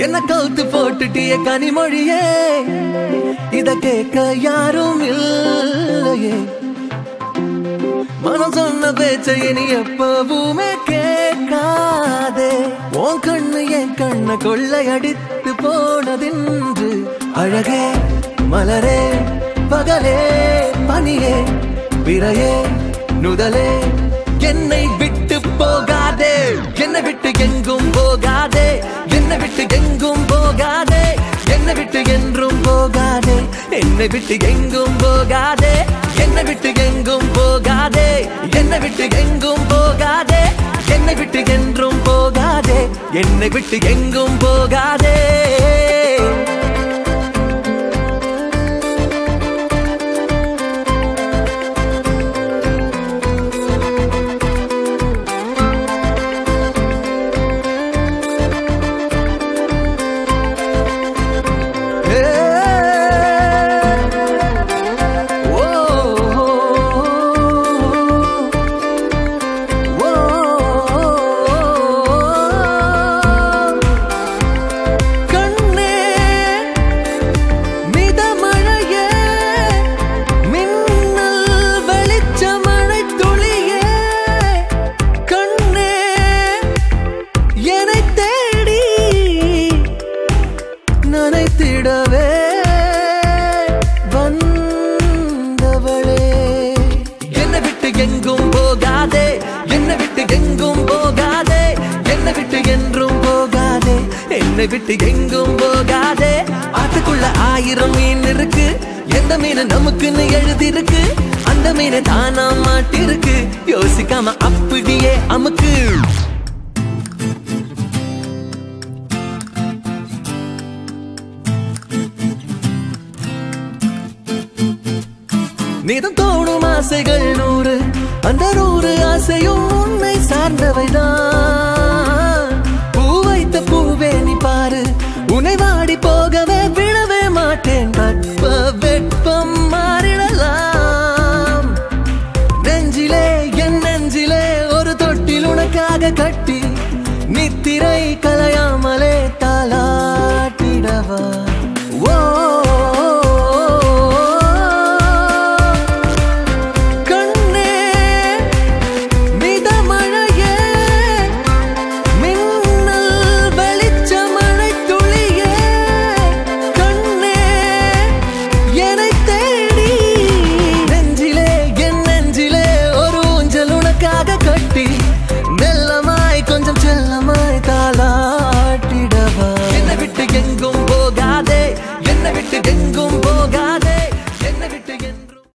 என்ன கவுத்து போட்டுட்டிய கனிமொழியே இத கேட்க யாரும் இல்லையே மனம் சொன்ன பேச்சை இனி எப்பவுமே கேட்காதே உன் கண்ணு என் கண்ண கொள்ளையடித்து போனதென்று அழகே மலரே பகலே பனியே பிறையே நுதலே என்னை விட்டு போகாதே என்னை விட்டு எங்கும் போகாதே என்னை விட்டு எங்கும் போகாதே என்னை விட்டு என்றும் போகாதே என்னை விட்டு எங்கும் போகாதே என்னை விட்டு எங்கும் போகாதே என்னை விட்டு எங்கும் போகாதே என்னை விட்டு என்றும் போகாதே என்னை விட்டு எங்கும் போகாதே கண்ணே மிதமழையே மின்னல் வெளிச்சமழை துளியே கண்ணே என்னை தேடி நனைத்திடவே வந்தவளே என்னை விட்டு எங்கும் போகாதே என்னை விட்டு எங்கும் போகாதே என்னை விட்டு என்றும் போகாதே என்னை விட்டு எங்கும் போகாதே ஆத்துக்குள்ள ஆயிரம் மீன் இருக்கு எந்த மீன் நமக்குன்னு எழுதிருக்கு அந்த மீன் தானா மாட்டிருக்கு யோசிக்காம அப்படியே அமுக்கு நிதம் தோணும் ஆசைகள் நூறு அந்த நூறு ஆசையும் உன்னை சார்ந்தவைதான் பூ வைத்த பூவே நீ பாரு உன்னை வாடி போகவே விழவே மாட்டேன் வெப்ப வெப்பம் மாறிடலாம் நெஞ்சிலே என் நெஞ்சிலே ஒரு தொட்டில் உனக்காக கட்டி நித்திரை கலையாமலே தாளாட்டிடவா